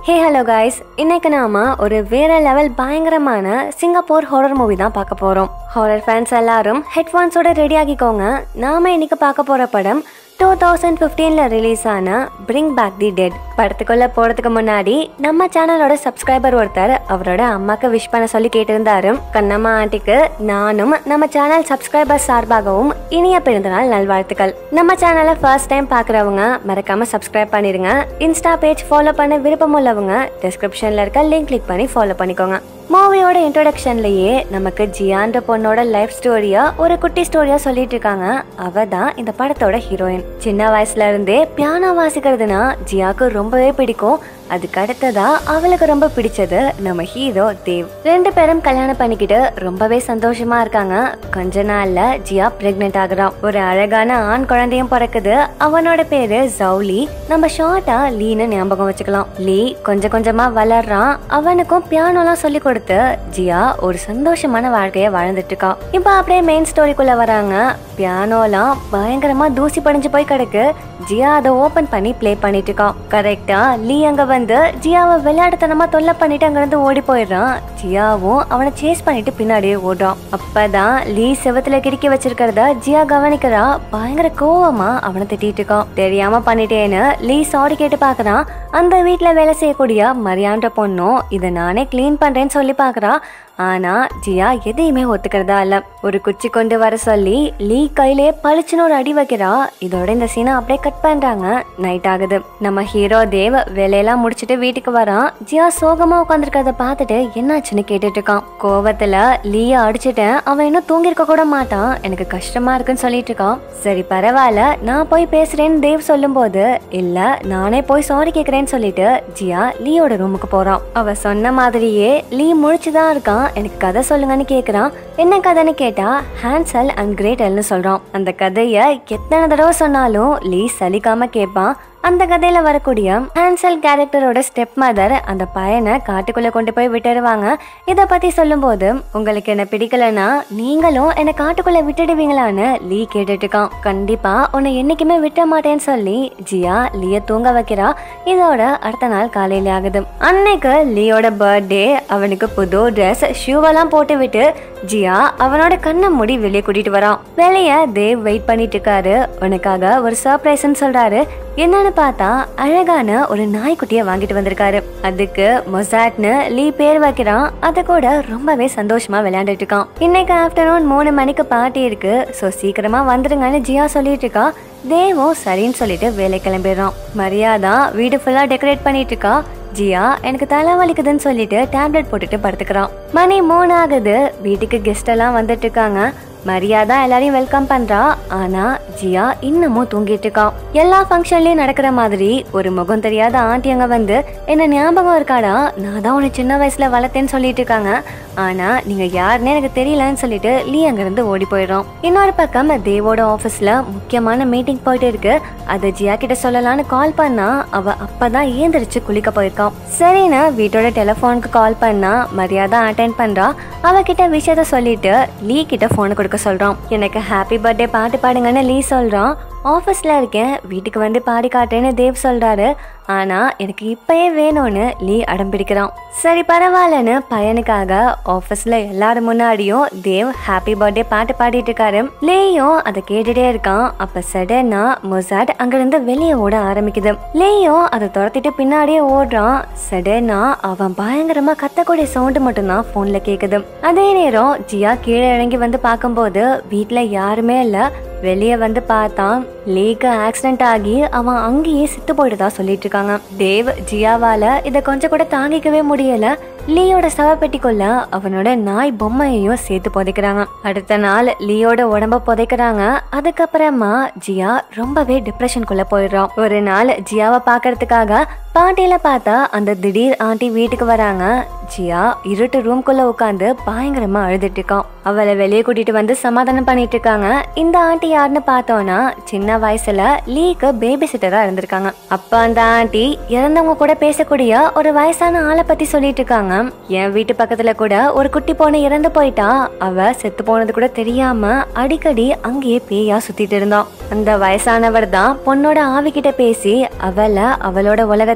hey hello guys இன்னைக்கு நாம ஒரு வேற லெவல் பயங்கரமான சிங்கப்பூர் ஹாரர் மூவி தான் பார்க்க போறோம் ஹாரர் ஃபேன்ஸ் எல்லாரும் ஹெட்ஃபோன்ஸோட ரெடி ஆகிக்கோங்க நாம இன்னைக்கு பார்க்க போற படம் டூ தௌசண்ட் ஃபிஃப்டீனில் ரிலீஸ் ஆன பிரிங் பேக் தி டெட் படத்துக்குள்ள போறதுக்கு முன்னாடி நம்ம சேனலோட சப்ஸ்கிரைபர் ஒருத்தர் அவரோட அம்மாக்கு விஷ் பண்ண சொல்லி கேட்டிருந்தாரு கண்ணம்மா ஆண்டிக்கு நானும் நம்ம சேனல் சப்ஸ்கிரைபர் சார்பாகவும் இனிய பிறந்தநாள் நல்வாழ்த்துக்கள் நம்ம சேனலை ஃபர்ஸ்ட் டைம் பார்க்குறவங்க மறக்காம சப்ஸ்கிரைப் பண்ணிருங்க இன்ஸ்டா பேஜ் ஃபாலோ பண்ண விருப்பம் உள்ளவங்க டிஸ்கிரிப்ஷன்ல இருக்க லிங்க் கிளிக் பண்ணி ஃபாலோ பண்ணிக்கோங்க மூவியோட இன்ட்ரோடக்ஷன்லயே நமக்கு ஜியான்ற பொண்ணோட லைஃப் ஸ்டோரியா ஒரு குட்டி ஸ்டோரியா சொல்லிட்டு இருக்காங்க அவ தான் இந்த படத்தோட ஹீரோயின் சின்ன வயசுல இருந்தே பியானோ வாசிக்கிறதுனா ஜியாக்கு ரொம்பவே பிடிக்கும் அதுக்கு அடுத்ததா அவளுக்கு ரொம்ப பிடிச்சது நம்ம ஹீரோ தேவ் ரெண்டு பேரும் கல்யாணம் பண்ணிக்கிட்டு ரொம்பவே சந்தோஷமா இருக்காங்க கொஞ்ச நாள்ல ஜியா பிரெக்னென்ட் ஆகுறான் ஒரு அழகான ஆண் குழந்தையும் பிறக்குது அவனோட பேரு ஜவுலி நம்ம ஷார்ட்டா லீன்னு ஞாபகம் வச்சுக்கலாம் லீ கொஞ்சம் கொஞ்சமா வளர்றான் அவனுக்கும் பியானோலாம் சொல்லி கொடுத்து ஜியா ஒரு சந்தோஷமான வாழ்க்கைய வாழ்ந்துட்டு இருக்கான் இப்போ அப்படியே மெயின் ஸ்டோரிக்குள்ள வராங்க பியானோலாம் பயங்கரமா தூசி படிஞ்சு போய் கிடக்கு ஜியா அதை ஓபன் பண்ணி ப்ளே பண்ணிட்டு இருக்கான் கரெக்டா லீ அங்க வந்து ஜியாவை விளையாட்டுத்தனமா தொல்லை பண்ணிட்டு அங்க இருந்து ஓடி போயிடுறான் ஜியாவும் அவனை சேஸ் பண்ணிட்டு பின்னாடியே ஓடுறான் அப்பதான் லீ செவத்துல கிறுக்கி வச்சிருக்கிறத ஜியா கவனிக்கிறா பயங்கர கோவமா அவனை திட்டிட்டு இருக்கான் தெரியாம பண்ணிட்டேன்னு லீ சாரி கேட்டு பாக்குறான் அந்த வீட்ல வேலை செய்யக்கூடிய மரியான்ற பொண்ணும் இதை நானே க்ளீன் பண்றேன்னு சொல்லி பாக்குறா ஆனா ஜியா எதையுமே ஒத்துக்கிறதா இல்ல ஒரு குச்சி கொண்டு வர சொல்லி லீ கையிலே பளிச்சுன்னு ஒரு அடி வைக்கிறா இதோட இந்த சீனை அப்படியே கட் பண்றாங்க நைட் ஆகுது நம்ம ஹீரோ தேவ் வேலையெல்லாம் முடிச்சிட்டு வீட்டுக்கு வரான் ஜியா சோகமா உட்காந்துருக்கத பார்த்துட்டு என்னாச்சுன்னு கேட்டுட்டு இருக்கான் கோவத்துல லீய அடிச்சிட்டேன் அவன் இன்னும் தூங்கிருக்க கூட மாட்டான் எனக்கு கஷ்டமா இருக்குன்னு சொல்லிட்டு இருக்கான் சரி பரவாயில்ல நான் போய் பேசுறேன்னு தேவ் சொல்லும்போது இல்ல நானே போய் சாரி கேக்குறேன்னு சொல்லிட்டு ஜியா லீயோட ரூமுக்கு போறான் அவ சொன்ன மாதிரியே லீ முழிச்சுதான் இருக்கான் எனக்கு கதை சொல்லுங்கன்னு கேக்குறான் என்ன கதைன்னு கேட்டா ஹான்சல் அண்ட் கிரேட்டல்னு சொல்றான் அந்த கதைய எத்தனை தடவை சொன்னாலும் லீ சலிக்காம கேட்பான் அந்த கதையில வரக்கூடிய ஹான்சல் கேரக்டரோட ஸ்டெப் மதர் அந்த பையனை காட்டுக்குள்ள கொண்டு போய் விட்டுடுவாங்க இத பத்தி சொல்லும்போது உங்களுக்கு என்ன பிடிக்கலனா நீங்களும் என்ன காட்டுக்குள்ள விட்டுடுவீங்களான்னு லீ கேட்டுட்டு இருக்கான் கண்டிப்பா உன்னை என்னைக்குமே விட்ட மாட்டேன்னு சொல்லி ஜியா லீய தூங்க வைக்கிறா இதோட அடுத்த நாள் காலையில ஆகுது அன்னைக்கு லீயோட பர்த்டே அவனுக்கு புது ட்ரெஸ் ஷூவெல்லாம் போட்டு விட்டு ஜியா அவனோட கண்ணை மூடி வெளியே கூட்டிட்டு வரான் வெளிய தேவ் வெயிட் பண்ணிட்டு இருக்காரு உனக்காக ஒரு சர்ப்ரைஸ்ன்னு சொல்றாரு என்னன்னு பார்த்தா அழகான ஒரு நாய்க்குட்டிய வாங்கிட்டு வந்திருக்காரு அதுக்கு மொசாட்னு லீ பேர் வைக்கிறான் அது கூட ரொம்பவே சந்தோஷமா விளையாண்டுட்டு இருக்கான் இன்னைக்கு ஆஃப்டர்நூன் மூணு மணிக்கு பார்ட்டி இருக்கு ஸோ சீக்கிரமா வந்துருங்கன்னு ஜியா சொல்லிட்டு இருக்கா தேவும் சரின்னு சொல்லிட்டு வேலை கிளம்பிடுறான் மரியாதா வீடு ஃபுல்லா டெக்கரேட் பண்ணிட்டு இருக்கா ஜியா எனக்கு தலை வலிக்குதுன்னு சொல்லிட்டு டேப்லெட் போட்டுட்டு படுத்துக்கிறான் மணி மூணு ஆகுது வீட்டுக்கு கெஸ்ட் எல்லாம் வந்துட்டு இருக்காங்க மரியாதா எல்லாரையும் வெல்கம் பண்றா ஆனா ஜியா இன்னமும் தூங்கிட்டு இருக்கான் எல்லா ஃபங்க்ஷன்லயும் நடக்கிற மாதிரி ஒரு முகம் தெரியாத ஆண்டி அங்க வந்து என்ன ஞாபகம் இருக்காடா நான் தான் உன்னை சின்ன வயசுல வளர்த்தேன்னு சொல்லிட்டு இருக்காங்க ஆனா நீங்க யாருன்னே எனக்கு தெரியலன்னு சொல்லிட்டு லீ அங்க இருந்து ஓடி போயிடும் இன்னொரு பக்கம் தேவோட ஆபீஸ்ல முக்கியமான மீட்டிங் போயிட்டு இருக்கு அதை ஜியா கிட்ட சொல்லலாம்னு கால் பண்ணா அவ அப்பதான் ஏந்திரிச்சு குளிக்க போயிருக்கான் சரின்னு வீட்டோட டெலிஃபோனுக்கு கால் பண்ணா மரியாதை அட்டென்ட் பண்றா அவகிட்ட விஷயத்த சொல்லிட்டு லீ கிட்ட போன் கொடுக்க சொல்றான் எனக்கு ஹாப்பி பர்த்டே பாட்டு பாடுங்கன்னு லீ சொல்றான் ஆஃபீஸில் இருக்கேன் வீட்டுக்கு வந்து பாடி காட்டுறேன்னு தேவ் சொல்றாரு ஆனா எனக்கு இப்பயே வேணும்னு லீ அடம் பிடிக்கிறான் சரி பரவாயில்லன்னு பையனுக்காக ஆஃபீஸில் எல்லாரும் முன்னாடியும் தேவ் ஹாப்பி பர்த்டே பாட்டு பாடிட்டு இருக்காரு லேயும் அதை கேட்டுட்டே இருக்கான் அப்ப சடனா மொசாட் அங்கிருந்து வெளியே ஓட ஆரம்பிக்குது லேயும் அதை துரத்திட்டு பின்னாடியே ஓடுறான் சடனா அவன் பயங்கரமா கத்தக்கூடிய சவுண்டு மட்டும்தான் போன்ல கேக்குது அதே நேரம் ஜியா கீழே இறங்கி வந்து பார்க்கும்போது வீட்ல யாருமே இல்ல வெளியே வந்து பார்த்தான் லேக்கு ஆக்சிடென்ட் ஆகி அவன் அங்கேயே செத்து போயிட்டதா சொல்லிட்டு இருக்காங்க தேவ் ஜியாவால இதை கொஞ்சம் கூட தாங்கிக்கவே முடியல லீயோட சவப்பெட்டிக்குள்ள அவனோட நாய் பொம்மையையும் சேர்த்து புதைக்கிறாங்க அடுத்த நாள் லீயோட உடம்ப புதைக்கிறாங்க அதுக்கப்புறமா ஜியா ரொம்பவே டிப்ரெஷனுக்குள்ள போயிடுறான் ஒரு நாள் ஜியாவை பாக்குறதுக்காக பாட்டியில பார்த்தா அந்த திடீர் ஆண்டி வீட்டுக்கு வராங்க ஜியா இருட்டு ரூம்குள்ள உட்காந்து பயங்கரமா அழுதுட்டு இருக்கான் அவளை வெளியே கூட்டிட்டு வந்து சமாதானம் பண்ணிட்டு இருக்காங்க இந்த ஆண்டி யாருன்னு பார்த்தோம்னா சின்ன வயசுல லீக்கு பேபி சிட்டரா இருந்திருக்காங்க அப்ப அந்த ஆண்டி இறந்தவங்க கூட பேசக்கூடிய ஒரு வயசான ஆளை பத்தி சொல்லிட்டு இருக்காங்க என் வீட்டு பக்கத்துல கூட ஒரு குட்டி பொண்ணு இறந்து போயிட்டா அவ செத்து போனது கூட தெரியாம அடிக்கடி அங்கேயே பேயா சுத்திட்டு இருந்தான் அந்த வயசானவர் தான் பொண்ணோட ஆவி கிட்ட பேசி அவளை அவளோட உலகத்துக்கு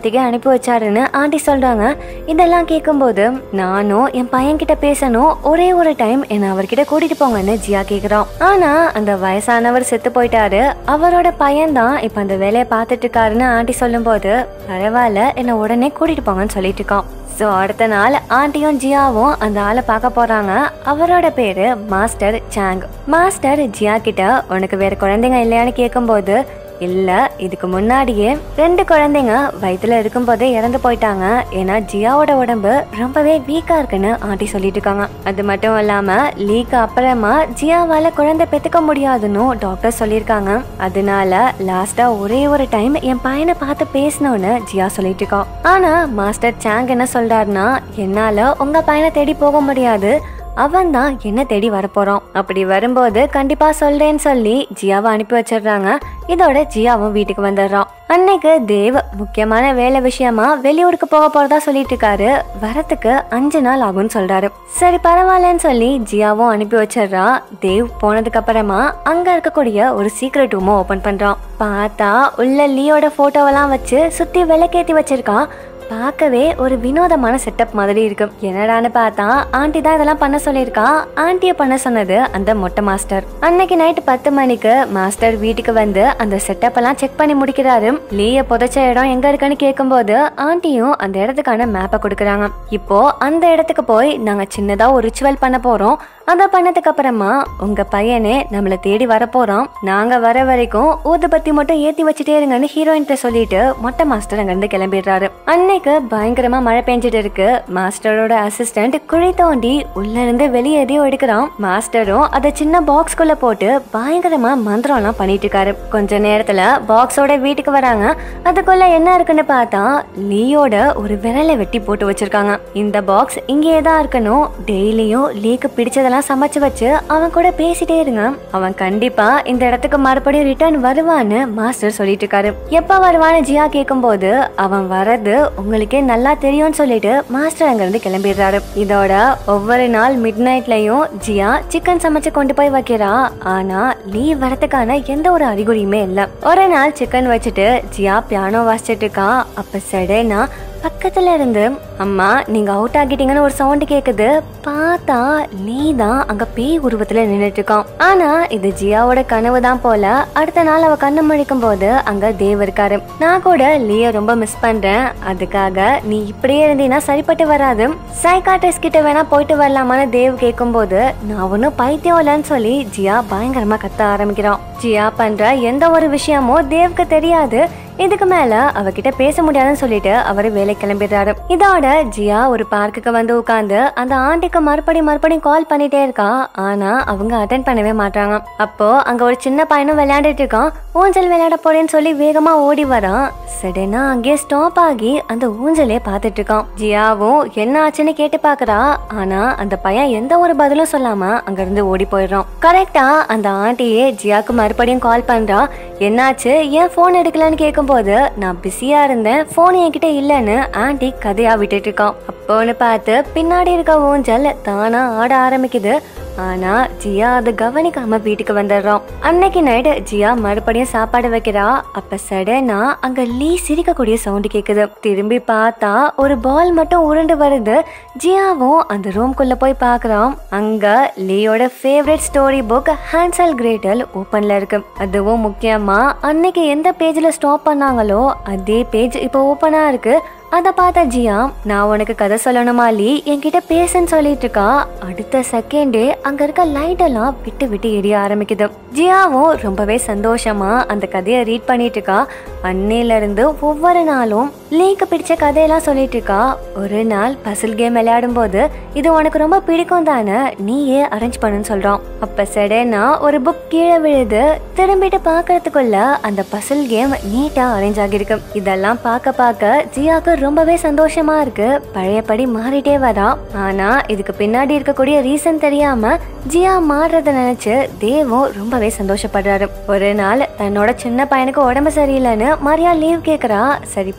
இடத்துக்கே அனுப்பி வச்சாருன்னு ஆண்டி சொல்றாங்க இதெல்லாம் கேட்கும்போது நானும் என் பையன் கிட்ட பேசணும் ஒரே ஒரு டைம் என்ன அவர்கிட்ட கூட்டிட்டு போங்கன்னு ஜியா கேக்குறான் ஆனா அந்த வயசானவர் செத்து போயிட்டாரு அவரோட பையன் தான் இப்ப அந்த வேலையை பார்த்துட்டு இருக்காருன்னு ஆண்டி சொல்லும்போது பரவாயில்ல என்ன உடனே கூட்டிட்டு போங்கன்னு சொல்லிட்டு இருக்கான் ஸோ அடுத்த நாள் ஆண்டியும் ஜியாவும் அந்த ஆளை பார்க்க போறாங்க அவரோட பேரு மாஸ்டர் சாங் மாஸ்டர் ஜியா கிட்ட உனக்கு வேற குழந்தைங்க இல்லையான்னு கேட்கும்போது இல்ல இதுக்கு முன்னாடியே ரெண்டு குழந்தைங்க வயித்துல இருக்கும்போதே இறந்து போயிட்டாங்க ஏன்னா ஜியாவோட உடம்பு ரொம்பவே வீக்கா இருக்குன்னு ஆண்டி சொல்லிட்டு இருக்காங்க அது மட்டும் இல்லாம லீக்கு அப்புறமா ஜியாவால குழந்தை பெத்துக்க முடியாதுன்னு டாக்டர் சொல்லியிருக்காங்க அதனால லாஸ்டா ஒரே ஒரு டைம் என் பையனை பார்த்து பேசணும்னு ஜியா சொல்லிட்டு இருக்கான் ஆனா மாஸ்டர் சாங் என்ன சொல்றாருன்னா என்னால உங்க பையனை தேடி போக முடியாது அவன் தான் என்ன தேடி வரப்போறான் அப்படி வரும்போது கண்டிப்பா சொல்றேன்னு சொல்லி ஜியாவை அனுப்பி வச்சிடுறாங்க இதோட ஜியாவும் வீட்டுக்கு வந்துடுறான் அன்னைக்கு தேவ் முக்கியமான வேலை விஷயமா வெளியூருக்கு போக போறதா சொல்லிட்டு இருக்காரு வரத்துக்கு அஞ்சு நாள் ஆகும்னு சொல்றாரு சரி பரவாயில்லன்னு சொல்லி ஜியாவும் அனுப்பி வச்சிடுறா தேவ் போனதுக்கு அப்புறமா அங்க இருக்கக்கூடிய ஒரு சீக்ரெட் ரூமை ஓபன் பண்றான் பார்த்தா உள்ள லீயோட போட்டோவெல்லாம் வச்சு சுத்தி விளக்கேத்தி வச்சிருக்கான் பார்க்கவே ஒரு வினோதமான செட்டப் மாதிரி இருக்கு என்னடான்னு பார்த்தா ஆண்டி தான் இதெல்லாம் பண்ண சொல்லியிருக்கா ஆண்டிய பண்ண சொன்னது அந்த மொட்டை மாஸ்டர் அன்னைக்கு நைட்டு பத்து மணிக்கு மாஸ்டர் வீட்டுக்கு வந்து அந்த செட்டப் எல்லாம் செக் பண்ணி முடிக்கிறாரு லீய புதைச்ச இடம் எங்க இருக்குன்னு கேட்கும்போது ஆண்டியும் அந்த இடத்துக்கான மேப்பை கொடுக்குறாங்க இப்போ அந்த இடத்துக்கு போய் நாங்க சின்னதா ஒரு ரிச்சுவல் பண்ண போறோம் அதை பண்ணதுக்கு அப்புறமா உங்க பையனே நம்மள தேடி வரப்போறோம் நாங்க வர வரைக்கும் ஊதுபத்தி மட்டும் ஏத்தி வச்சுட்டே இருங்கன்னு ஹீரோயின்ட்ட சொல்லிட்டு மொட்டை மாஸ்டர் அங்க இருந்து கிளம்பிடுறாரு அன்னைக்கு பயங்கரமா மழை பெஞ்சிட்டு இருக்கு மாஸ்டரோட அசிஸ்டன்ட் குழி தோண்டி உள்ள இருந்து வெளியே எதையோ எடுக்கிறான் மாஸ்டரும் அதை சின்ன பாக்ஸ்குள்ள போட்டு பயங்கரமா மந்திரம் எல்லாம் பண்ணிட்டு இருக்காரு கொஞ்ச நேரத்துல பாக்ஸோட வீட்டுக்கு வராங்க அதுக்குள்ள என்ன இருக்குன்னு பார்த்தா லீயோட ஒரு விரலை வெட்டி போட்டு வச்சிருக்காங்க இந்த பாக்ஸ் இங்கேயே தான் இருக்கணும் டெய்லியும் லீக்கு பிடிச்சதெல்லாம் சமைச்சு வச்சு அவன் கூட பேசிட்டே இருங்க அவன் கண்டிப்பா இந்த இடத்துக்கு மறுபடியும் ரிட்டர்ன் வருவான்னு மாஸ்டர் சொல்லிட்டு இருக்காரு எப்ப வருவான்னு ஜியா கேட்கும்போது அவன் வரது உங்களுக்கே நல்லா தெரியும்னு சொல்லிட்டு மாஸ்டர் அங்க இருந்து கிளம்பிடுறாரு இதோட ஒவ்வொரு நாள் மிட் நைட்லயும் ஜியா சிக்கன் சமைச்சு கொண்டு போய் வைக்கிறா ஆனா லீவ் வரதுக்கான எந்த ஒரு அறிகுறியுமே இல்ல ஒரு நாள் சிக்கன் வச்சுட்டு ஜியா பியானோ வாசிச்சிட்டு இருக்கா அப்ப சடேனா பக்கத்துல இருந்து அம்மா நீங்க அவுட் ஆகிட்டீங்கன்னு ஒரு சவுண்ட் கேக்குது பார்த்தா நீ தான் அங்க பேய் உருவத்துல நின்னுட்டு இருக்கான் ஆனா இது ஜியாவோட கனவு தான் போல அடுத்த நாள் அவ கண்ணு முழிக்கும் போது அங்க தேவ் இருக்காரு நான் கூட லீய ரொம்ப மிஸ் பண்றேன் அதுக்காக நீ இப்படியே இருந்தீன்னா சரிப்பட்டு வராது சைக்காட்ரிஸ்ட் கிட்ட வேணா போயிட்டு வரலாமான்னு தேவ் கேட்கும்போது நான் ஒன்னும் பைத்தியம் இல்லைன்னு சொல்லி ஜியா பயங்கரமா கத்த ஆரம்பிக்கிறான் ஜியா பண்ற எந்த ஒரு விஷயமும் தேவ்க்கு தெரியாது இதுக்கு மேல அவகிட்ட பேச முடியாதுன்னு சொல்லிட்டு அவரு வேலை கிளம்பிடுறாரு இதோட ஜியா ஒரு பார்க்குக்கு வந்து உட்காந்து அந்த ஆண்டிக்கு மறுபடியும் மறுபடியும் கால் பண்ணிட்டே இருக்கா ஆனா அவங்க அட்டன் பண்ணவே மாட்டாங்க அப்போ அங்க ஒரு சின்ன பையனும் விளையாண்டுட்டு இருக்கான் ஊஞ்சல் விளையாட போறேன்னு சொல்லி வேகமா ஓடி வரான் சடனா அங்கேயே ஸ்டாப் ஆகி அந்த ஊஞ்சலே பார்த்துட்டு இருக்கான் ஜியாவும் என்ன ஆச்சுன்னு கேட்டு பாக்குறா ஆனா அந்த பையன் எந்த ஒரு பதிலும் சொல்லாம அங்க இருந்து ஓடி போயிடுறான் கரெக்டா அந்த ஆண்டியே ஜியாக்கு மறுபடியும் கால் பண்றா என்னாச்சு ஏன் போன் எடுக்கலன்னு கேட்கும்போது நான் பிஸியா இருந்தேன் போன் என்கிட்ட இல்லைன்னு ஆண்டி கதையா விட்டுட்டு இருக்கான் அப்போன்னு பார்த்து பின்னாடி இருக்க ஊஞ்சல் தானா ஆட ஆரம்பிக்குது ஆனா ஜியா அதை கவனிக்காம வீட்டுக்கு வந்துடுறோம் அன்னைக்கு நைட் ஜியா மறுபடியும் சாப்பாடு வைக்கிறா அப்ப சடனா அங்க லீ சிரிக்கக்கூடிய சவுண்ட் கேக்குது திரும்பி பார்த்தா ஒரு பால் மட்டும் உருண்டு வருது ஜியாவும் அந்த ரூம்குள்ள போய் பார்க்கறான் அங்க லீயோட favourite story book Hansel Gretel ஓப்பன்ல இருக்கு அதுவும் முக்கியமா அன்னைக்கு எந்த பேஜ்ல ஸ்டாப் பண்ணாங்களோ அதே பேஜ் இப்போ ஓப்பனா இருக்கு அத பார்த்த ஜியா நான் உனக்கு கதை சொல்லணுமா லீ என்கிட்ட பேசுன்னு சொல்லிட்டு இருக்கா அடுத்த செகண்டே அங்க இருக்க லைட் எல்லாம் விட்டு விட்டு எரிய ஆரம்பிக்குது ஜியாவும் ரொம்பவே சந்தோஷமா அந்த கதையை ரீட் பண்ணிட்டு இருக்கா அன்னையில இருந்து ஒவ்வொரு நாளும் லீக்கு பிடிச்ச கதையெல்லாம் சொல்லிட்டு இருக்கா ஒரு நாள் பசில் கேம் விளையாடும் போது இது உனக்கு ரொம்ப பிடிக்கும் தானே நீயே அரேஞ்ச் பண்ணுன்னு சொல்றான் அப்ப சடனா ஒரு புக் கீழே விழுது திரும்பிட்டு பார்க்கறதுக்குள்ள அந்த பசில் கேம் நீட்டா அரேஞ்ச் ஆகிருக்கு இதெல்லாம் பார்க்க பார்க்க ஜியாக்கு ரொம்பவே சந்தோஷமா இருக்கு பழையபடி மாறிட்டே வரா ஆனா இதுக்கு பின்னாடி இருக்கக்கூடிய ரீசன் தெரியாம ஜியா மாறுறத நினைச்சு தேவும் ரொம்பவே சந்தோஷப்படுறாரு ஒரு நாள் தன்னோட சின்ன பையனுக்கு உடம்பு சரியில்லைன்னு மரியா லீவ் கேக்குறா சரி பரவாயில்ல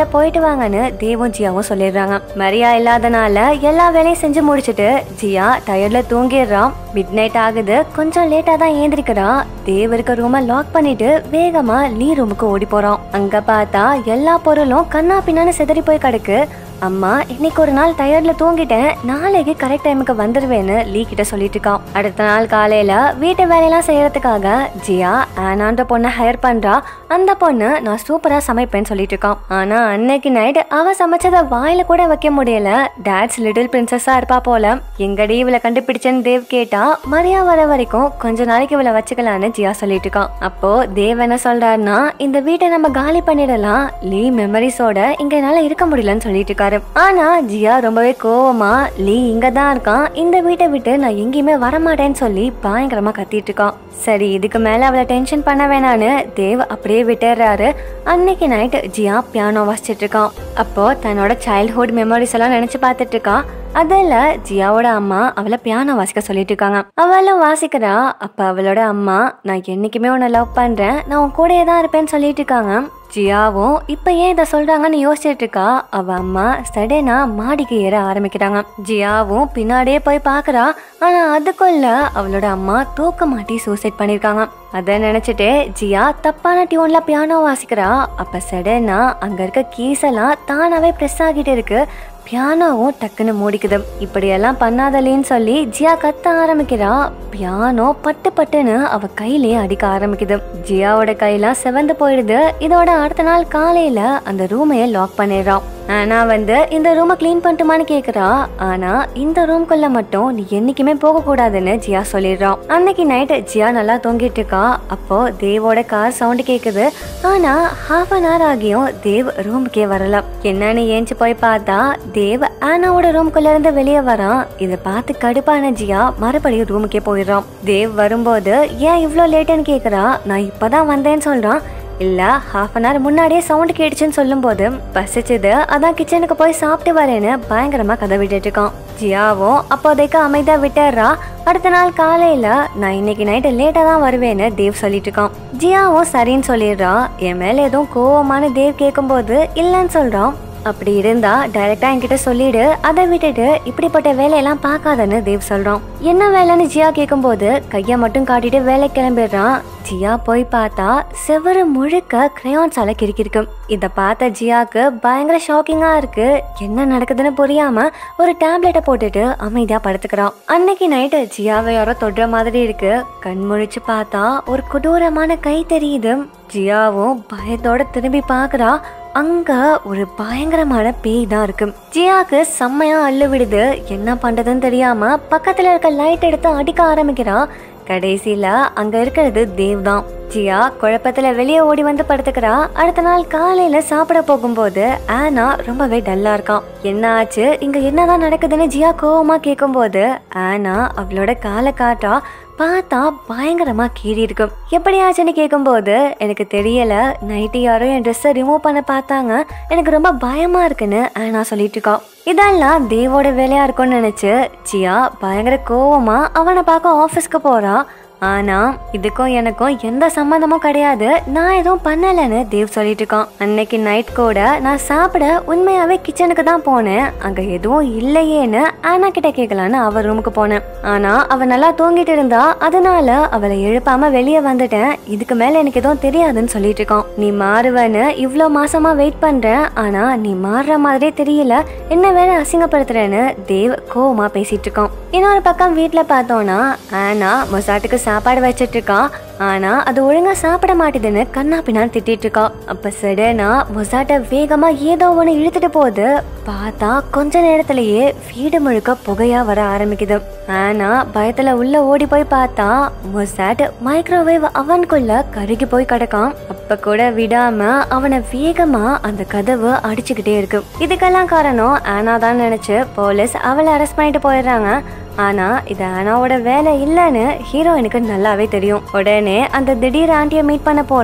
போயிட்டு வாங்கன்னு தேவும் ஜியாவும் சொல்லிடுறாங்க மரியா இல்லாதனால எல்லா வேலையும் செஞ்சு முடிச்சிட்டு ஜியா டயர்ட்ல தூங்கிடுறான் மிட் நைட் ஆகுது கொஞ்சம் லேட்டா தான் ஏந்திரிக்கிறான் தேவ் இருக்க ரூமை லாக் பண்ணிட்டு வேகமா லீ ரூமுக்கு ஓடி போறான் அங்க பார்த்தா எல்லா பொருளும் கண்ணா பின்னான்னு சிதறி போய் கிடக்கு அம்மா இன்னைக்கு ஒரு நாள் டயர்ட்ல தூங்கிட்டேன் நாளைக்கு கரெக்ட் டைமுக்கு வந்துருவேன்னு லீ கிட்ட சொல்லிட்டு இருக்கான் அடுத்த நாள் காலையில வீட்டு வேலையெல்லாம் செய்யறதுக்காக ஜியா ஆனான்ற பொண்ணை ஹையர் பண்றா அந்த பொண்ணு நான் சூப்பரா சமைப்பேன்னு சொல்லிட்டு இருக்கான் ஆனா அன்னைக்கு நைட் அவ சமைச்சத வாயில கூட வைக்க முடியல டேட்ஸ் லிட்டில் பிரின்சஸா இருப்பா போல எங்கடி இவளை கண்டுபிடிச்சேன்னு தேவ் கேட்டா மரியா வர வரைக்கும் கொஞ்ச நாளைக்கு இவளை வச்சுக்கலான்னு ஜியா சொல்லிட்டு இருக்கான் அப்போ தேவ் என்ன சொல்றாருன்னா இந்த வீட்டை நம்ம காலி பண்ணிடலாம் லீ மெமரிஸோட இங்க என்னால இருக்க முடியலன்னு சொல்லிட்டு இருக்காரு ஆனா ஜியா ரொம்பவே கோவமா லீ இங்க தான் இருக்கான் இந்த வீட்டை விட்டு நான் எங்கேயுமே வரமாட்டேன்னு சொல்லி பயங்கரமா கத்திட்டு இருக்கான் சரி இதுக்கு மேல அவளை டென்ஷன் பண்ண வேணான்னு தேவ் அப்படியே விட்டுறாரு அன்னைக்கு நைட் ஜியா பியானோ வாசிச்சிட்டு இருக்கான் அப்போ தன்னோட சைல்ட்ஹுட் மெமரிஸ் எல்லாம் நினைச்சு பார்த்துட்டு இருக்கான் அதில் ஜியாவோட அம்மா அவளை பியானோ வாசிக்க சொல்லிட்டு இருக்காங்க அவளும் வாசிக்கிறா அப்ப அவளோட அம்மா நான் என்னைக்குமே உன்னை லவ் பண்றேன் நான் உன் கூடயே தான் இருப்பேன்னு சொல்லிட்டு இருக்காங்க ஜியாவும் இப்ப ஏன் இதை சொல்றாங்கன்னு யோசிச்சுட்டு இருக்கா அவ அம்மா சடனா மாடிக்கு ஏற ஆரம்பிக்கிறாங்க ஜியாவும் பின்னாடியே போய் பாக்குறா ஆனா அதுக்குள்ள அவளோட அம்மா தூக்க மாட்டி சூசைட் பண்ணிருக்காங்க அத நினைச்சிட்டு ஜியா தப்பான டியூன்ல பியானோ வாசிக்கிறா அப்ப சடனா அங்க இருக்க கீஸ் எல்லாம் தானாவே பிரஸ் ஆகிட்டு இருக்கு பியானோவும் டக்குன்னு மூடிக்குது இப்படியெல்லாம் பண்ணாதலேன்னு சொல்லி ஜியா கத்த ஆரம்பிக்கிறா பியானோ பட்டு பட்டுன்னு அவ கையிலே அடிக்க ஆரம்பிக்குது ஜியாவோட கையெல்லாம் செவந்து போயிடுது இதோட அடுத்த நாள் காலையில அந்த ரூமையே லாக் பண்ணிடுறான் ஆனா வந்து இந்த ரூமை க்ளீன் பண்ணட்டுமான்னு கேக்குறா ஆனா இந்த ரூம்குள்ள மட்டும் நீ என்னைக்குமே போக கூடாதுன்னு ஜியா சொல்லிடுறான் அன்னைக்கு நைட் ஜியா நல்லா தூங்கிட்டு இருக்கா அப்போ தேவோட கார் சவுண்ட் கேக்குது ஆனா ஹாஃப் அன் ஹவர் ஆகியும் தேவ் ரூமுக்கே வரல என்னன்னு ஏஞ்சி போய் பார்த்தா தேவ் ஆனாவோட ரூம்குள்ள இருந்து வெளியே வரான் இதை பார்த்து கடுப்பான ஜியா மறுபடியும் ரூமுக்கே போயிடுறான் தேவ் வரும்போது ஏன் இவ்ளோ லேட்டுன்னு கேக்குறா நான் இப்பதான் வந்தேன்னு சொல்றான் இல்ல ஹாஃப் அன் ஹவர் முன்னாடியே சவுண்ட் கேட்டுச்சுன்னு சொல்லும்போது பசிச்சது அதான் கிச்சனுக்கு போய் சாப்பிட்டு வரேன்னு பயங்கரமா கதை விட்டுட்டு இருக்கான் ஜியாவும் அப்போதைக்கு அமைதியா விட்டுறா அடுத்த நாள் காலையில நான் இன்னைக்கு நைட்டு லேட்டா தான் வருவேன்னு தேவ் சொல்லிட்டு இருக்கான் ஜியாவும் சரின்னு சொல்லிடுறா என் மேல எதுவும் கோவமான தேவ் கேட்கும்போது இல்லைன்னு சொல்றான் அப்படி இருந்தா டைரக்டா என்கிட்ட சொல்லிடு அதை விட்டுட்டு இப்படிப்பட்ட வேலையெல்லாம் பார்க்காதன்னு தேவ் சொல்றான் என்ன வேலைன்னு ஜியா கேட்கும்போது கைய மட்டும் காட்டிட்டு வேலை கிளம்பிடுறான் ஜியா போய் பார்த்தா செவரு முழுக்க கிரையான்ஸால கிறுக்கிருக்கு இத பார்த்த ஜியாக்கு பயங்கர ஷாக்கிங்கா இருக்கு என்ன நடக்குதுன்னு புரியாம ஒரு டேப்லெட்டை போட்டுட்டு அமைதியா படுத்துக்கிறான் அன்னைக்கு நைட்டு ஜியாவை யாரோ தொடுற மாதிரி இருக்கு கண் முழிச்சு பார்த்தா ஒரு கொடூரமான கை தெரியுது ஜியாவும் பயத்தோட திரும்பி பார்க்கறா அங்க ஒரு பயங்கரமான பேய் தான் இருக்கு ஜியாக்கு செம்மையா அள்ளு விடுது என்ன பண்றதுன்னு தெரியாம பக்கத்துல இருக்க லைட் எடுத்து அடிக்க ஆரம்பிக்கிறா கடைசியில அங்க இருக்கிறது தேவ் தான் ஜியா குழப்பத்துல வெளியே ஓடி வந்து படுத்துக்கிறா அடுத்த நாள் காலையில சாப்பிட போகும்போது ஆனா ரொம்பவே டல்லா இருக்கான் என்ன ஆச்சு இங்க என்னதான் நடக்குதுன்னு ஜியா கோவமா கேட்கும்போது ஆனா அவளோட காலை காட்டா பார்த்தா பயங்கரமா கீறி இருக்கும் எப்படி ஆச்சுன்னு கேட்கும்போது எனக்கு தெரியல நைட்டு யாரோ என் ட்ரெஸ்ஸை ரிமூவ் பண்ண பார்த்தாங்க எனக்கு ரொம்ப பயமா இருக்குன்னு ஆனா சொல்லிட்டு இருக்கா இதெல்லாம் தேவோட வேலையா இருக்கும்னு நினைச்சு ஜியா பயங்கர கோவமா அவனை பார்க்க ஆஃபீஸ்க்கு போறா ஆனா இதுக்கும் எனக்கும் எந்த சம்மந்தமும் கிடையாது நான் எதுவும் பண்ணலன்னு தேவ் சொல்லிட்டு இருக்கான் அன்னைக்கு நைட் கூட நான் சாப்பிட உண்மையாவே கிச்சனுக்கு தான் போனேன் அங்க எதுவும் இல்லையேன்னு ஆனா கிட்ட கேட்கலான்னு அவ ரூமுக்கு போனேன் ஆனா அவ நல்லா தூங்கிட்டு இருந்தா அதனால அவளை எழுப்பாம வெளியே வந்துட்டேன் இதுக்கு மேல எனக்கு எதுவும் தெரியாதுன்னு சொல்லிட்டு இருக்கான் நீ மாறுவன்னு இவ்ளோ மாசமா வெயிட் பண்றேன் ஆனா நீ மாறுற மாதிரியே தெரியல என்ன வேற அசிங்கப்படுத்துறேன்னு தேவ் கோவமா பேசிட்டு இருக்கான் இன்னொரு பக்கம் வீட்ல பார்த்தோம்னா ஆனா மொசாட்டுக்கு சாப்பாடு வச்சிட்டு இருக்கா ஆனா அது ஒழுங்கா சாப்பிட மாட்டேதுன்னு கண்ணா பின்னான்னு திட்டிட்டு இருக்கா அப்ப சடனா மொசாட்ட வேகமா ஏதோ ஒண்ணு இழுத்துட்டு போகுது பார்த்தா கொஞ்ச நேரத்திலேயே வீடு முழுக்க புகையா வர ஆரம்பிக்குது ஆனா பயத்துல உள்ள ஓடி போய் பார்த்தா மொசாட் மைக்ரோவேவ் அவனுக்குள்ள கருகி போய் கிடக்கான் அப்ப கூட விடாம அவனை வேகமா அந்த கதவு அடிச்சுக்கிட்டே இருக்கு இதுக்கெல்லாம் காரணம் ஆனா தான் நினைச்சு போலீஸ் அவளை அரெஸ்ட் பண்ணிட்டு போயிடுறாங்க ஆனா இது ஆனாவோட வேலை இல்லைன்னு ஹீரோயினுக்கு நல்லாவே தெரியும் உடனே அந்த திடீர் ஆண்டியை மீட் பண்ண போறா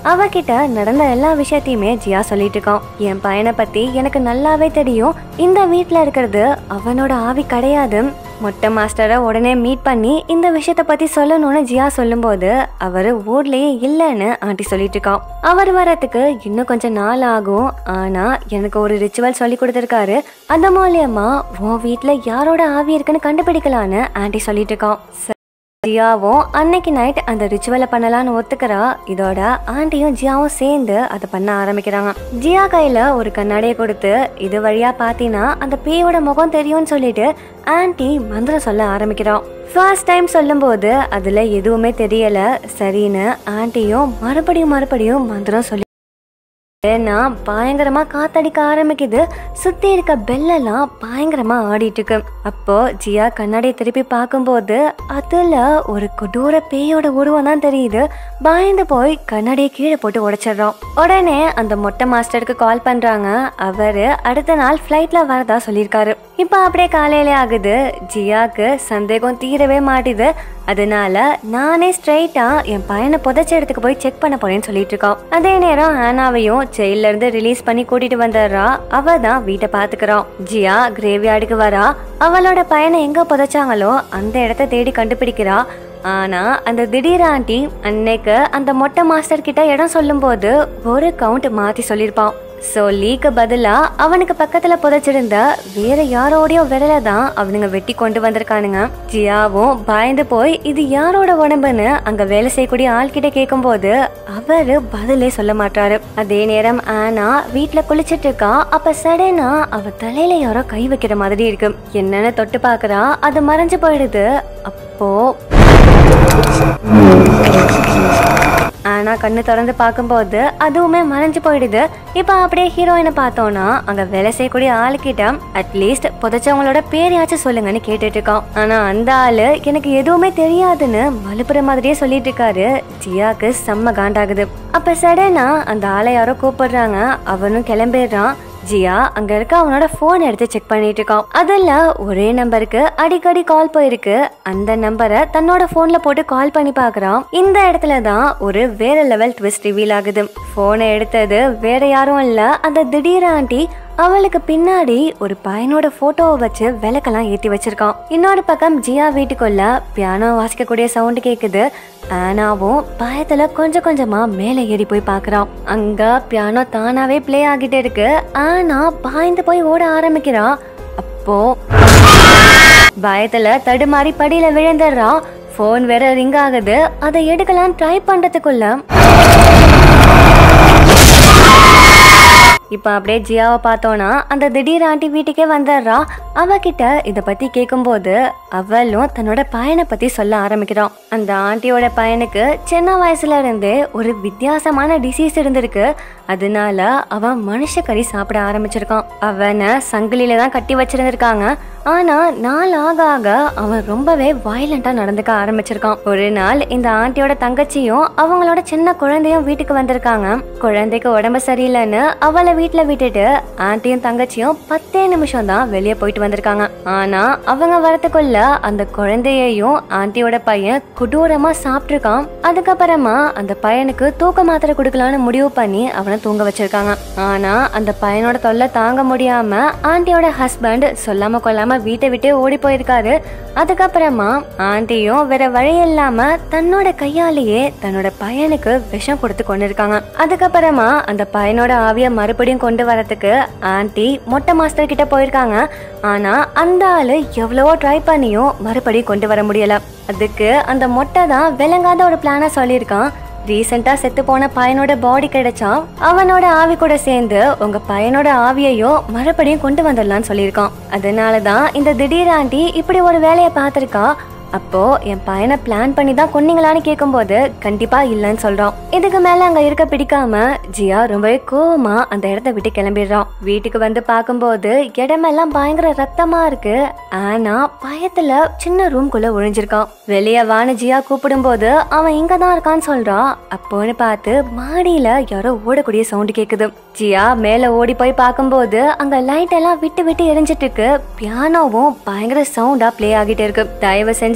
அவகிட்ட நடந்த எல்லா விஷயத்தையுமே ஜியா சொல்லிட்டு இருக்கான் என் பையனை பத்தி எனக்கு நல்லாவே தெரியும் இந்த வீட்ல இருக்கிறது அவனோட ஆவி கிடையாது மொட்டை மாஸ்டரை உடனே மீட் பண்ணி இந்த விஷயத்த பத்தி சொல்லணும்னு ஜியா சொல்லும்போது அவரு ஊர்லயே இல்லைன்னு ஆண்டி சொல்லிட்டு இருக்கான் அவர் வரத்துக்கு இன்னும் கொஞ்சம் நாள் ஆகும் ஆனா எனக்கு ஒரு ரிச்சுவல் சொல்லி கொடுத்துருக்காரு அந்த மூலியமா உன் வீட்ல யாரோட ஆவி இருக்குன்னு கண்டுபிடிக்கலான்னு ஆண்டி சொல்லிட்டு இருக்கான் ஜியாவும் அன்னைக்கு நைட் அந்த ரிச்சுவலை பண்ணலான்னு ஒத்துக்கிறா இதோட ஆண்டியும் ஜியாவும் சேர்ந்து அதை பண்ண ஆரம்பிக்கிறாங்க ஜியா கையில ஒரு கண்ணாடியை கொடுத்து இது வழியா பாத்தீங்கன்னா அந்த பேயோட முகம் தெரியும்னு சொல்லிட்டு ஆன்டி மந்திரம் சொல்ல ஆரம்பிக்கிறான் ஃபர்ஸ்ட் டைம் சொல்லும்போது அதுல எதுவுமே தெரியல சரின்னு ஆன்ட்டியும் மறுபடியும் மறுபடியும் மந்திரம் சொல்லி ஏன்னா பயங்கரமா காத்தடிக்க ஆரம்பிக்குது சுத்தி இருக்க பெல்லெல்லாம் பயங்கரமா ஆடிட்டு இருக்கு அப்போ ஜியா கண்ணாடியை திருப்பி பார்க்கும்போது அதுல ஒரு கொடூர பேயோட உருவம் தான் தெரியுது பயந்து போய் கண்ணாடியை கீழே போட்டு உடைச்சிடுறோம் உடனே அந்த மொட்டை மாஸ்டருக்கு கால் பண்றாங்க அவரு அடுத்த நாள் ஃப்ளைட்ல வரதா சொல்லியிருக்காரு இப்போ அப்படியே காலையில ஆகுது ஜியாக்கு சந்தேகம் தீரவே மாட்டுது அதனால நானே ஸ்ட்ரைட்டா என் பையனை புதைச்ச இடத்துக்கு போய் செக் பண்ண போறேன்னு சொல்லிட்டு இருக்கோம் அதே நேரம் ஆனாவையும் ஜெயில இருந்து ரிலீஸ் பண்ணி கூட்டிட்டு வந்துடுறா அவ தான் வீட்டை பாத்துக்கிறோம் ஜியா கிரேவியார்டுக்கு வரா அவளோட பையனை எங்க புதைச்சாங்களோ அந்த இடத்த தேடி கண்டுபிடிக்கிறா ஆனா அந்த திடீர் ஆண்டி அன்னைக்கு அந்த மொட்டை மாஸ்டர் கிட்ட இடம் சொல்லும்போது ஒரு கவுண்ட் மாத்தி சொல்லியிருப்பான் ஸோ லீக்கு பதிலா அவனுக்கு பக்கத்துல புதைச்சிருந்த வேற யாரோடைய விரலை தான் அவனுங்க வெட்டி கொண்டு வந்திருக்கானுங்க ஜியாவும் பயந்து போய் இது யாரோட உடம்புன்னு அங்க வேலை செய்யக்கூடிய ஆள்கிட்ட கேட்கும்போது அவரு பதிலே சொல்ல மாட்டாரு அதே நேரம் ஆனா வீட்ல குளிச்சிட்டு இருக்கா அப்ப சடனா அவ தலையில யாரோ கை வைக்கிற மாதிரி இருக்கு என்னன்னு தொட்டு பாக்குறா அது மறைஞ்சு போயிடுது அப்போ ஆனா கண்ணு திறந்து பார்க்கும்போது அதுவுமே மறைஞ்சு போயிடுது இப்போ அப்படியே ஹீரோயினை பார்த்தோம்னா அங்க வேலை செய்யக்கூடிய ஆளுக்கிட்ட அட்லீஸ்ட் புதைச்சவங்களோட பேரையாச்சும் சொல்லுங்கன்னு கேட்டுட்டு இருக்கான் ஆனா அந்த ஆளு எனக்கு எதுவுமே தெரியாதுன்னு மலுப்புற மாதிரியே சொல்லிட்டு இருக்காரு ஜியாக்கு செம்ம காண்டாகுது அப்ப சடனா அந்த ஆளை யாரோ கூப்பிடுறாங்க அவனும் கிளம்பிடுறான் ஜியா அங்க இருக்க அவனோட போன் எடுத்து செக் பண்ணிட்டு இருக்கான் அதுல ஒரே நம்பருக்கு அடிக்கடி கால் போயிருக்கு அந்த நம்பரை தன்னோட போன்ல போட்டு கால் பண்ணி பாக்குறான் இந்த இடத்துல தான் ஒரு வேற லெவல் ட்விஸ்ட் ரிவீல் ஆகுது போனை எடுத்தது வேற யாரும் இல்ல அந்த திடீர் ஆண்டி அவளுக்கு பின்னாடி ஒரு பையனோட போட்டோவை வச்சு விளக்கெல்லாம் ஏத்தி வச்சிருக்கான் இன்னொரு பக்கம் ஜியா வீட்டுக்குள்ள பியானோ வாசிக்கக்கூடிய சவுண்ட் கேக்குது ஆனாவும் பயத்துல கொஞ்சம் கொஞ்சமா மேலே ஏறி போய் பாக்குறான் அங்க பியானோ தானாவே ப்ளே ஆகிட்டே இருக்கு ஆனா பாய்ந்து போய் ஓட ஆரம்பிக்கிறா அப்போ பயத்துல தடுமாறி படியில விழுந்துடுறான் ஃபோன் வேற ரிங் ஆகுது அதை எடுக்கலாம் ட்ரை பண்றதுக்குள்ள இப்போ அப்படியே ஜியாவை பார்த்தோன்னா அந்த திடீர் ஆண்டி வீட்டுக்கே வந்துடுறா அவகிட்ட இதை பத்தி கேட்கும்போது அவளும் தன்னோட பையனை பத்தி சொல்ல ஆரம்பிக்கிறான் அந்த ஆண்டியோட பையனுக்கு சின்ன வயசுல இருந்தே ஒரு வித்தியாசமான டிசீஸ் இருந்திருக்கு அதனால அவன் மனுஷ கறி சாப்பிட ஆரம்பிச்சிருக்கான் அவனை சங்கிலியில தான் கட்டி வச்சிருந்திருக்காங்க ஆனா நாள் ஆக ஆக அவன் ரொம்பவே வயலண்டா நடந்துக்க ஆரம்பிச்சிருக்கான் ஒரு நாள் இந்த ஆண்டியோட தங்கச்சியும் அவங்களோட சின்ன குழந்தையும் வீட்டுக்கு வந்திருக்காங்க குழந்தைக்கு உடம்பு சரியில்லைன்னு அவளை வீட்டுல விட்டுட்டு ஆண்டியும் தங்கச்சியும் பத்தே நிமிஷம் தான் வெளியே போயிட்டு வந்திருக்காங்க ஆனா அவங்க வரத்துக்குள்ள அந்த குழந்தையையும் ஆண்டியோட பையன் கொடூரமா சாப்பிட்டிருக்கான் அதுக்கப்புறமா அந்த பையனுக்கு தூக்க மாத்திரை கொடுக்கலான்னு முடிவு பண்ணி அவனை தூங்க வச்சிருக்காங்க ஆனா அந்த பையனோட தொல்லை தாங்க முடியாம ஆண்டியோட ஹஸ்பண்ட் சொல்லாம கொள்ளாம வீட்டை விட்டே ஓடி போயிருக்காரு அதுக்கப்புறமா ஆண்டியும் வேற வழி இல்லாம தன்னோட கையாலேயே தன்னோட பையனுக்கு விஷம் கொடுத்து கொண்டு இருக்காங்க அதுக்கப்புறமா அந்த பையனோட ஆவிய மறுபடியும் கொண்டு வரதுக்கு ஆண்டி மொட்டை மாஸ்டர் கிட்ட போயிருக்காங்க ஆனா அந்த ஆளு எவ்வளவோ ட்ரை பண்ணியும் மறுபடியும் கொண்டு வர முடியல அதுக்கு அந்த மொட்டை தான் விளங்காத ஒரு பிளான சொல்லியிருக்கான் ரீசெண்டா செத்து போன பையனோட பாடி கிடைச்சா அவனோட ஆவி கூட சேர்ந்து உங்க பையனோட ஆவியையும் மறுபடியும் கொண்டு வந்துடலாம்னு சொல்லியிருக்கான் அதனால தான் இந்த திடீர் ஆண்டி இப்படி ஒரு வேலையை பார்த்துருக்கா அப்போ என் பையனை பிளான் பண்ணி தான் கொன்னீங்களான்னு கேட்கும்போது கண்டிப்பா இல்லைன்னு சொல்றான் இதுக்கு மேல அங்க இருக்க பிடிக்காம ஜியா ரொம்பவே கோவமா அந்த இடத்த விட்டு கிளம்பிடுறான் வீட்டுக்கு வந்து பார்க்கும்போது இடமெல்லாம் பயங்கர ரத்தமா இருக்கு ஆனா பயத்துல சின்ன ரூம்குள்ள ஒழிஞ்சிருக்கான் வெளியே வான ஜியா கூப்பிடும்போது அவன் இங்க தான் இருக்கான்னு சொல்றான் அப்போன்னு பார்த்து மாடியில யாரோ ஓடக்கூடிய சவுண்ட் கேக்குது ஜியா மேல ஓடி போய் பார்க்கும்போது அங்க லைட் எல்லாம் விட்டு விட்டு எரிஞ்சிட்டு இருக்கு பியானோவும் பயங்கர சவுண்டா ப்ளே ஆகிட்டு இருக்கு தயவு செஞ்சு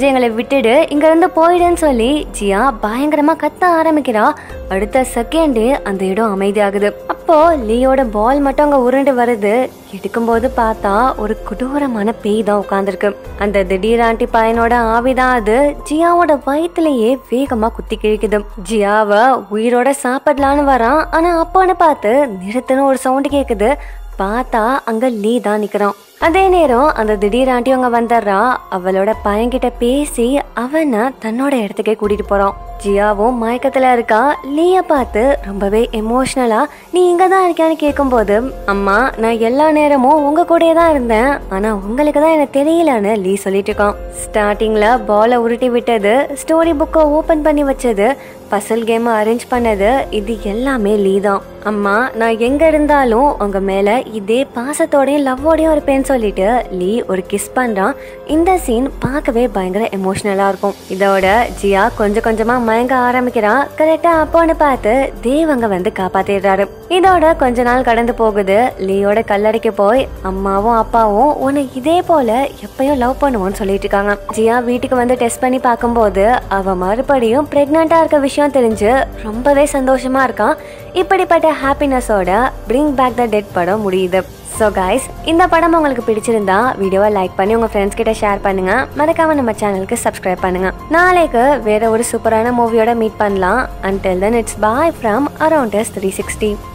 விஷயங்களை விட்டுடு இங்க இருந்து போயிடுன்னு சொல்லி ஜியா பயங்கரமா கத்த ஆரம்பிக்கிறா அடுத்த செகண்டே அந்த இடம் அமைதியாகுது அப்போ லீயோட பால் மட்டும் அங்க உருண்டு வருது எடுக்கும்போது பார்த்தா ஒரு கொடூரமான பேய் தான் உட்காந்துருக்கு அந்த திடீர் ஆண்டி பையனோட ஆவிதான் அது ஜியாவோட வயிற்றுலயே வேகமா குத்தி கிழிக்குது ஜியாவை உயிரோட சாப்பிடலான்னு வரான் ஆனா அப்பான்னு பார்த்து நிறுத்துன்னு ஒரு சவுண்டு கேக்குது பார்த்தா அங்க லீ தான் நிக்கிறான் அதே நேரம் அந்த திடீர் ஆண்டி அங்க வந்துடுறா அவளோட பையன்கிட்ட பேசி அவனை தன்னோட இடத்துக்கே கூட்டிட்டு போறான் ஜியாவும் மயக்கத்துல இருக்கா லீய பார்த்து ரொம்பவே எமோஷ்னலா நீ இங்க தான் இருக்கியான்னு கேட்கும்போது அம்மா நான் எல்லா நேரமும் உங்க கூடயே தான் இருந்தேன் ஆனா உங்களுக்கு தான் எனக்கு தெரியலன்னு லீ சொல்லிட்டு இருக்கான் ஸ்டார்டிங்ல பாலை உருட்டி விட்டது ஸ்டோரி புக்கை ஓபன் பண்ணி வச்சது பசல் கேம் அரேஞ்ச் பண்ணது இது எல்லாமே லீ தான் அம்மா நான் எங்க இருந்தாலும் உங்க மேல இதே பாசத்தோடயும் லவ்வோடயும் இருப்பேன்னு சொல்லிட்டு லீ ஒரு கிஸ் பண்றான் இந்த சீன் பார்க்கவே பயங்கர எமோஷனலா இருக்கும் இதோட ஜியா கொஞ்சம் கொஞ்சமா மயங்க ஆரம்பிக்கிறா கரெக்டா அப்போன்னு பார்த்து தேவ் அங்க வந்து காப்பாத்திடுறாரு இதோட கொஞ்ச நாள் கடந்து போகுது லீயோட கல்லறைக்கு போய் அம்மாவும் அப்பாவும் உன்னை இதே போல எப்பயும் லவ் பண்ணுவோம்னு சொல்லிட்டு இருக்காங்க ஜியா வீட்டுக்கு வந்து டெஸ்ட் பண்ணி பார்க்கும்போது அவ மறுபடியும் பிரெக்னண்டா இருக்க விஷயம் தெரிஞ்சு ரொம்பவே சந்தோஷமா இருக்கான் இப்படிப்பட்ட ஹாப்பினஸோட பிரிங் பேக் த டெட் படம் முடியுது ஸோ கைஸ் இந்த படம் உங்களுக்கு பிடிச்சிருந்தா வீடியோவை லைக் பண்ணி உங்கள் ஃப்ரெண்ட்ஸ் கிட்ட ஷேர் பண்ணுங்க மறக்காம நம்ம சேனலுக்கு சப்ஸ்கிரைப் பண்ணுங்க நாளைக்கு வேற ஒரு சூப்பரான மூவியோட மீட் பண்ணலாம் until then it's bye from around three sixty